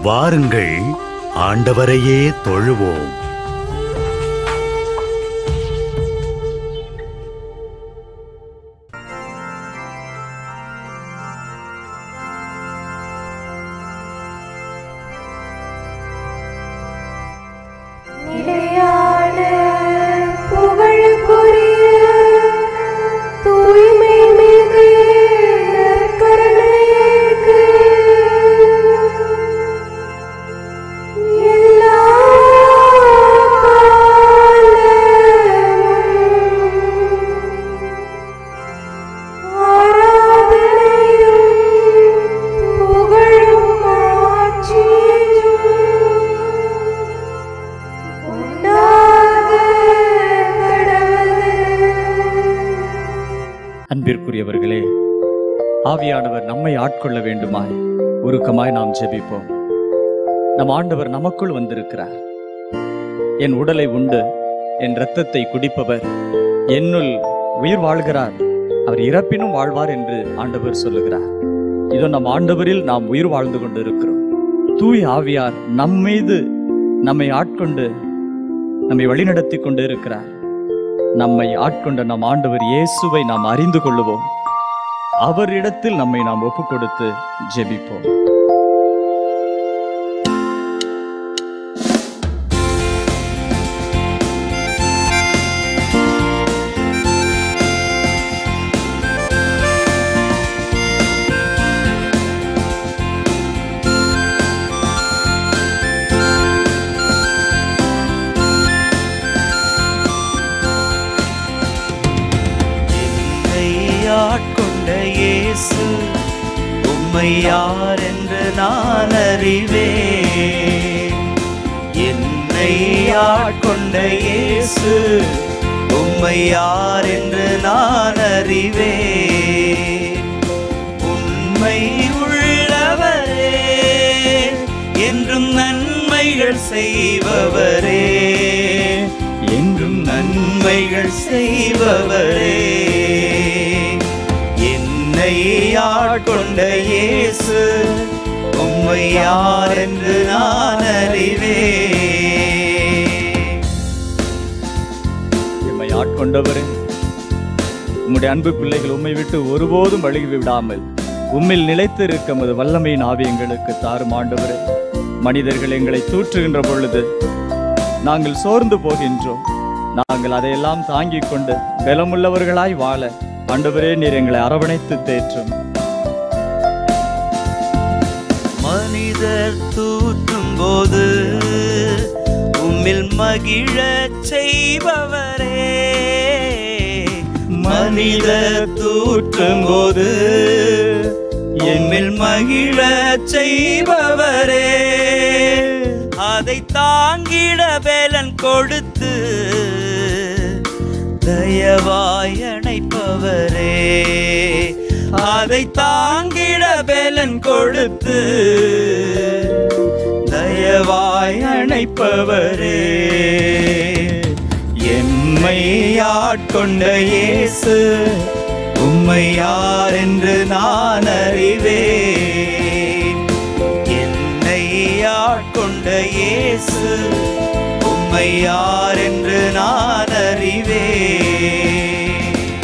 வாருங்கள் ஆண்டவரையே தொழுவோம் நிலையான புகழுக்குரிய தூய்மை மிகு நற்கருணைக்கு எல்லா காலமும் ஆராதனையும் புகழும் ஆட்சியும் உண்டாக கடவுது அன்பிற்குரியவர்களே ஆவியானவர் நம்மை ஆட்கொள்ள வேண்டுமாய் உருக்கமாய் நாம் ஜெபிப்போம் நம் ஆண்டவர் நமக்குள் வந்திருக்கிறார் என் உடலை உண்டு என் இரத்தத்தை குடிப்பவர் என்னுள் உயிர் வாழ்கிறார் அவர் இறப்பினும் வாழ்வார் என்று ஆண்டவர் சொல்லுகிறார் இதோ நம் ஆண்டவரில் நாம் உயிர் வாழ்ந்து கொண்டிருக்கிறோம் தூய் ஆவியார் நம்மீது நம்மை ஆட்கொண்டு நம்மை வழிநடத்தி கொண்டு இருக்கிறார் நம்மை ஆட்கொண்ட நம் ஆண்டவர் இயேசுவை நாம் அறிந்து கொள்ளுவோம் அவரிடத்தில் நம்மை நாம் ஒப்புக் கொடுத்து ஜெபிப்போம் என்னை ஆட்கொண்ட இயேசு உம்மை யார் என்று நான் அறிவேன் என்னை ஆட்கொண்ட இயேசு உம்மை யார் என்று நான் அறிவேன் உண்மை உள்ளவரே என்றும் நன்மைகள் செய்பவரே என்றும் நன்மைகள் செய்பவரே என்னை ஆட்கொண்ட இயேசு உம்மை யார் என்று நான் அறிவேன் எம்மை ஆட்கொண்டவரே உம்முடைய அன்பு பிள்ளைகள் உம்மை விட்டு ஒருபோதும் வழுகி விடாமல் உம்மில் நிலைத்திருக்க உமது வல்லமையின் ஆவி எங்களுக்கு தாரும் ஆண்டவரே மனிதர்கள் எங்களை தூற்றுகின்ற பொழுது நாங்கள் சோர்ந்து போகின்றோம் நாங்கள் அதையெல்லாம் தாங்கிக் கொண்டு பலமுள்ளவர்களாய் வாழ ஆண்டவரே நீர் எங்களை அரவணைத்து தேற்றும் மனிதர் தூற்றும் போது உம்மில் மகிழச் செய்பவரே மனிதர் தூற்றும் போது எம்மில் மகிழச் செய்பவரே அதை தாங்கிட வேலன் கொடுத்து தயவாய் அணைப்பவரே அதை தாங்கிட வேலன் கொடுத்து தயவாய் அணைப்பவரே எம்மை ஆட்கொண்ட இயேசு உம்மை யார் என்று நான் அறிவேன் என்னை ஆட்கொண்ட இயேசு உம்மை யார் என்று நான் அறிவேன்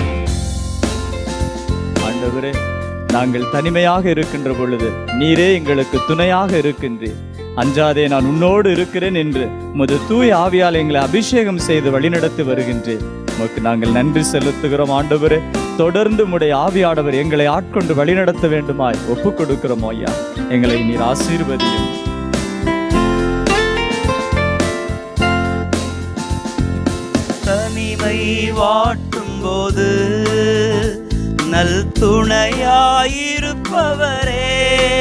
ஆண்டவரே நாங்கள் தனிமையாக இருக்கின்ற பொழுது நீரே எங்களுக்கு துணையாக இருக்கின்றீர் அஞ்சாதே நான் உன்னோடு இருக்கிறேன் என்று உமது தூய ஆவியால் எங்களை அபிஷேகம் செய்து வழிநடத்தி வருகின்றேன் உமக்கு நாங்கள் நன்றி செலுத்துகிறோம் ஆண்டவரே தொடர்ந்து உம்முடைய ஆவியானவர் எங்களை ஆட்கொண்டு வழிநடத்த வேண்டுமாய் ஒப்புக் கொடுக்கிறோம் ஐயா எங்களை நீர் ஆசீர்வதியும் தனிமை வாட்டும் போது நல் துணையாயிருப்பவரே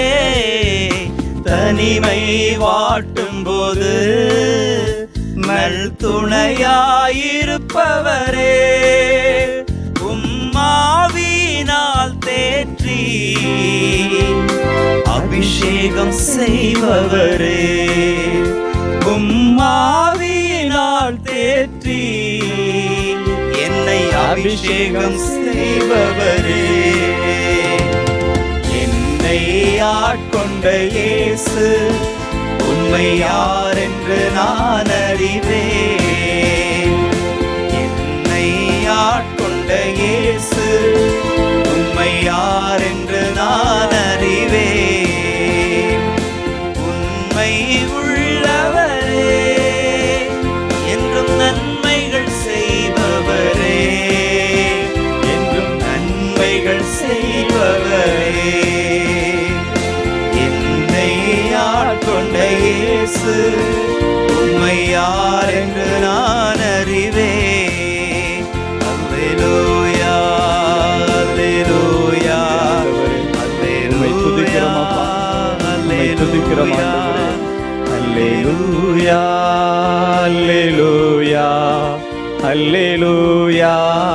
தனிமை வாட்டும் போது நல் துணையாயிருப்பவரே உம்மாவினால் தேற்றி அபிஷேகம் செய்பவரே உம்மாவியினால் தேற்றி என்னை அபிஷேகம் செய்பவரே என்னை ஆட்கொண்ட இயேசு உம்மை யார் என்று நான் அறிவேன் என்னை ஆட்கொண்ட இயேசு உம்மை யார் என்று நான் அறிவேன் உண்மை உள்ளவரே என்றும் நன்மைகள் செய்பவரே என்றும் நன்மைகள் செய்பவரே என்னை ஆட்கொண்ட இயேசு உம்மை யார் என்று நான் அறிவேன் அல்லேலூயா அல்லேலூயா உம்மை துதிக்கிறோம் அப்பா. உம்மை துதிக்கிறோம் ஆண்டவரே. அல்லேலூயா அல்லேலூயா அல்லேலூயா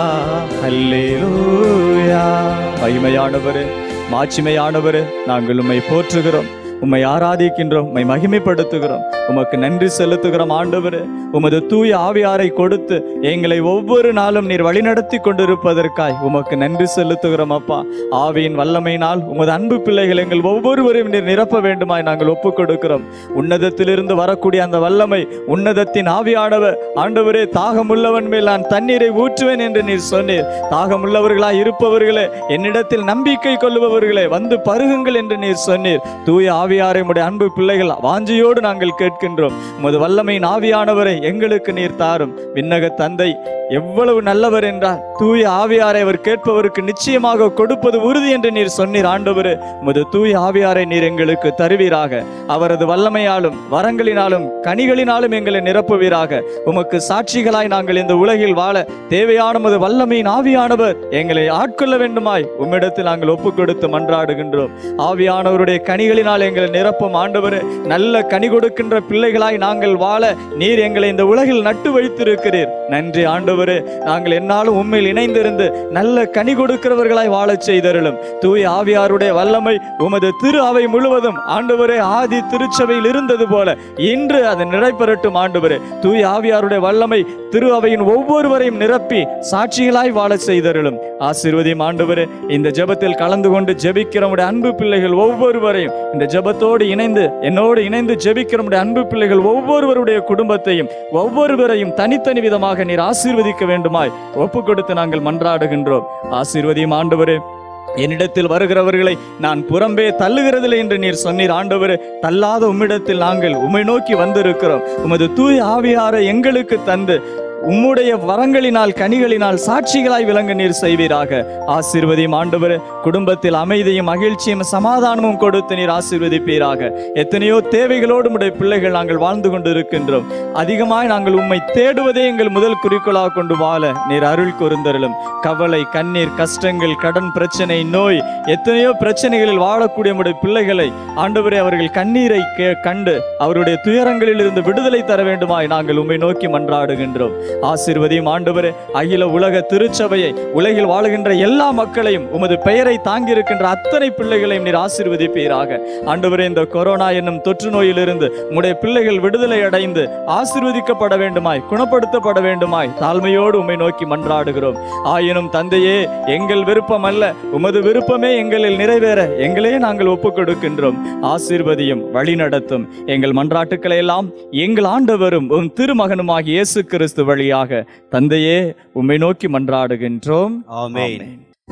அல்லேலூயா மகிமையானவரே மாட்சிமையானவரே நாங்கள் உம்மை போற்றுகிறோம் உம்மை ஆராதிக்கின்றோம் உம்மை மகிமைப்படுத்துகிறோம் உமக்கு நன்றி செலுத்துகிறோம் ஆண்டவரே உமது தூய ஆவியாரை கொடுத்து எங்களை ஒவ்வொரு நாளும் நீர் வழிநடத்தி கொண்டிருப்பதற்காய் உமக்கு நன்றி செலுத்துகிறோம் அப்பா ஆவியின் வல்லமையினால் உமது அன்பு பிள்ளைகள் எங்கள் ஒவ்வொருவரையும் நீர் நிரப்ப வேண்டுமாய் நாங்கள் ஒப்புக் கொடுக்கிறோம் உன்னதத்திலிருந்து வரக்கூடிய அந்த வல்லமை உன்னதத்தின் ஆவியானவர் ஆண்டவரே தாகமுள்ளவன் மேல் நான் தண்ணீரை ஊற்றுவேன் என்று நீர் சொன்னீர் தாகமுள்ளவர்களாய் இருப்பவர்களே என்னிடத்தில் நம்பிக்கை கொள்ளுபவர்களே வந்து பருகுங்கள் என்று நீர் சொன்னீர் தூய ஆவியாரை உம்முடைய அன்பு பிள்ளைகள் வாஞ்சியோடு நாங்கள் கேட்கின்றோம் உமது வல்லமையின் ஆவியானவரை எங்களுக்கு நீர் தாரும் விண்ணக தந்தை எவ்வளவு நல்லவர் என்றால் தூய ஆவியாரை அவர் கேட்பவருக்கு நிச்சயமாக கொடுப்பது உறுதி என்று நீர் சொன்னீர் ஆண்டவரே உமது தூய ஆவியாரை நீர் எங்களுக்கு தருவீராக அவரது வல்லமையாலும் வரங்களினாலும் கனிகளினாலும் எங்களை நிரப்புவீராக உமக்கு சாட்சிகளாய் நாங்கள் இந்த உலகில் வாழ தேவையான உமது வல்லமையின் ஆவியானவர் எங்களை ஆட்கொள்ள வேண்டுமாய் உம்மிடத்தில் நாங்கள் ஒப்புக் கொடுத்து மன்றாடுகின்றோம் ஆவியானவருடைய கனிகளினால் எங்களை நிரப்பும் ஆண்டவரே நல்ல கனி கொடுக்கின்ற பிள்ளைகளாய் நாங்கள் வாழ நீர் எங்களை இந்த உலகில் நட்டு வைத்திருக்கிறீர் நன்றி ஆண்டவரே நாங்கள் என்னாலும் உண்மையில் இணைந்திருந்து நல்ல கனி கொடுக்கிறவர்களாய் வாழச் செய்தருளும் தூய ஆவியாருடைய வல்லமை உமது திரு அவை முழுவதும் ஆண்டவரே ஆதி திருச்சபையில் இருந்தது போல இன்று அது நிறைப்பெறட்டும் ஆண்டவரே தூய ஆவியாருடைய வல்லமை திரு அவையின் ஒவ்வொருவரையும் நிரப்பி சாட்சிகளாய் வாழச் செய்தருளும் ஆசீர்வதியும் ஆண்டவரே இந்த ஜெபத்தில் கலந்து கொண்டு ஜெபிக்கிற உம்முடைய அன்பு பிள்ளைகள் ஒவ்வொருவரையும் இந்த ஜெபத்தோடு இணைந்து என்னோடு இணைந்து ஜெபிக்கிற உம்முடைய அன்பு பிள்ளைகள் ஒவ்வொருவருடைய குடும்பத்தையும் ஒவ்வொருவரையும் தனித்தனி விதமாக நீர் ஆசீர்வதிக்க வேண்டுமாய் ஒப்பு கொடுத்து நாங்கள் மன்றாடுகின்றோம் ஆசீர்வதியும் ஆண்டவரே என்னிடத்தில் வருகிறவர்களை நான் புறம்பே தள்ளுகிறதில்லை என்று நீர் சொன்னீர் ஆண்டவரே தள்ளாத உம்மிடத்தில் நாங்கள் உம்மை நோக்கி வந்திருக்கிறோம் உமது தூய ஆவியாரை எங்களுக்கு தந்து உம்முடைய வரங்களினால் கனிகளினால் சாட்சிகளாய் விளங்க நீர் செய்வீராக ஆசீர்வதியும் ஆண்டவரே குடும்பத்தில் அமைதியும் மகிழ்ச்சியும் சமாதானமும் கொடுத்து நீர் ஆசீர்வதிப்பீராக எத்தனையோ தேவைகளோடு உடைய பிள்ளைகள் நாங்கள் வாழ்ந்து கொண்டு இருக்கின்றோம் அதிகமாய் நாங்கள் உம்மை தேடுவதே எங்கள் முதல் குறிக்கோளாக கொண்டு வாழ நீர் அருள் கூர்ந்தருளும் கவலை கண்ணீர் கஷ்டங்கள் கடன் பிரச்சனை நோய் எத்தனையோ பிரச்சனைகளில் வாழக்கூடிய உடைய பிள்ளைகளை ஆண்டவரே அவர்கள் கண்ணீரை கே- கண்டு அவருடைய துயரங்களில் இருந்து விடுதலை தர வேண்டுமாய் நாங்கள் உம்மை நோக்கி மன்றாடுகின்றோம் ஆசீர்வதியும் ஆண்டவரே அகில உலக திருச்சபையை உலகில் வாழுகின்ற எல்லா மக்களையும் உமது பெயரை தாங்கியிருக்கின்ற அத்தனை பிள்ளைகளையும் நீர் ஆசீர்வதிப்பீராக ஆண்டவரே இந்த கொரோனா என்னும் தொற்று நோயிலிருந்து உம்முடைய பிள்ளைகள் விடுதலை அடைந்து ஆசீர்வதிக்கப்பட வேண்டுமாய் குணப்படுத்தப்பட வேண்டுமாய் தாழ்மையோடு உம்மை நோக்கி மன்றாடுகிறோம் ஆயினும் தந்தையே எங்கள் விருப்பம் அல்ல உமது விருப்பமே எங்களில் நிறைவேற எங்களே நாங்கள் ஒப்புக் கொடுக்கின்றோம் ஆசீர்வதியும் வழி நடத்தும் எங்கள் மன்றாட்டுக்களை எல்லாம் எங்கள் ஆண்டவரும் உம் திருமகனுமாகிய இயேசு கிறிஸ்து வழியாக தந்தையே உம்மை நோக்கி மன்றாடுகின்றோம் ஆமென்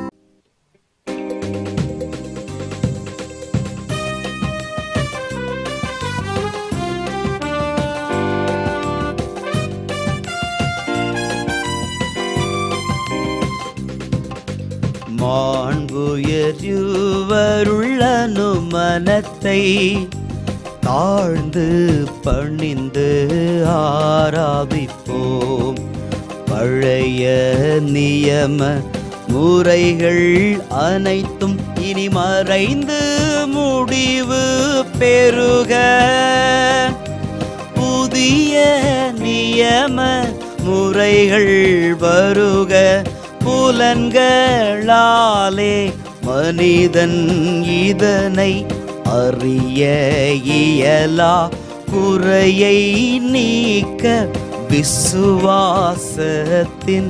மாண்புயருவருள்ளனு மனத்தை தாழ்ந்து பணிந்து ஆராதிப்போம் பழைய நியம முறைகள் அனைத்தும் இனி மறைந்து முடிவு பெறுக புதிய நியம முறைகள் வருக புலன்களாலே மனிதன் இதனை அறிய இயலா குறையை நீக்க விசுவாசத்தின்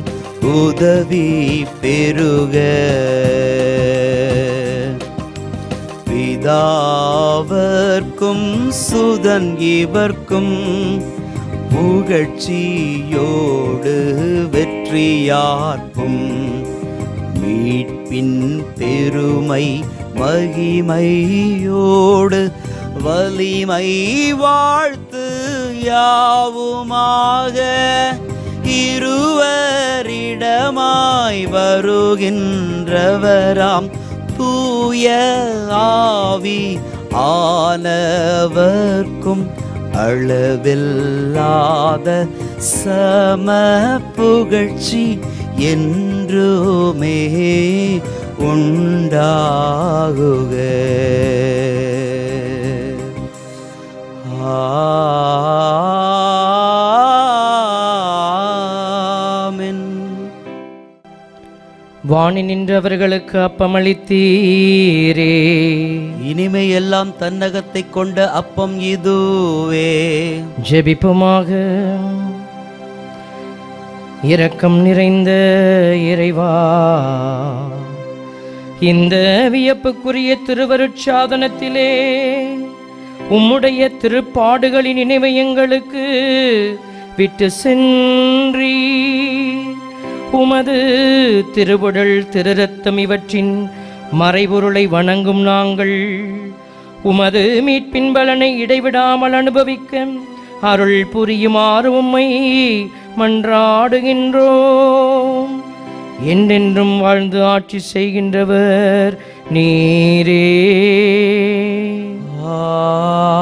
உதவி பெறுக பிதாவர்க்கும் சுதன் இவர்க்கும் புகழ்ச்சியோடு வெற்றியார்க்கும் மீட்பின் பெருமை மகிமையோடு வலிமை வாழ்த்து யாவுமாக இருவரிடமாய் வருகின்றவராம் தூய ஆவி ஆனவர்க்கும் அளவில்லாத சம புகழ்ச்சி என்றுமே உண்டாகுக ஆமென் வாணி நின்றவர்களுக்கு அப்பமளித்தீரே இனிமை எல்லாம் தன்னகத்தை கொண்ட அப்பம் இதுவே ஜெபிப்புமாக இரக்கம் நிறைந்த இறைவா இந்த வியப்புக்குரிய திருவருட்சாதனத்திலே உம்முடைய திருப்பாடுகளின் நினைவை எங்களுக்கு விட்டு சென்றி உமது திருவுடல் திருரத்தம் இவற்றின் மறைபொருளை வணங்கும் நாங்கள் உமது மீட்பின் பலனை இடைவிடாமல் அனுபவிக்க அருள் புரியுமாறு உம்மை மன்றாடுகின்றோம் என்றென்றும் வாழ்ந்து ஆட்சி செய்கின்றவர் நீரே ஆ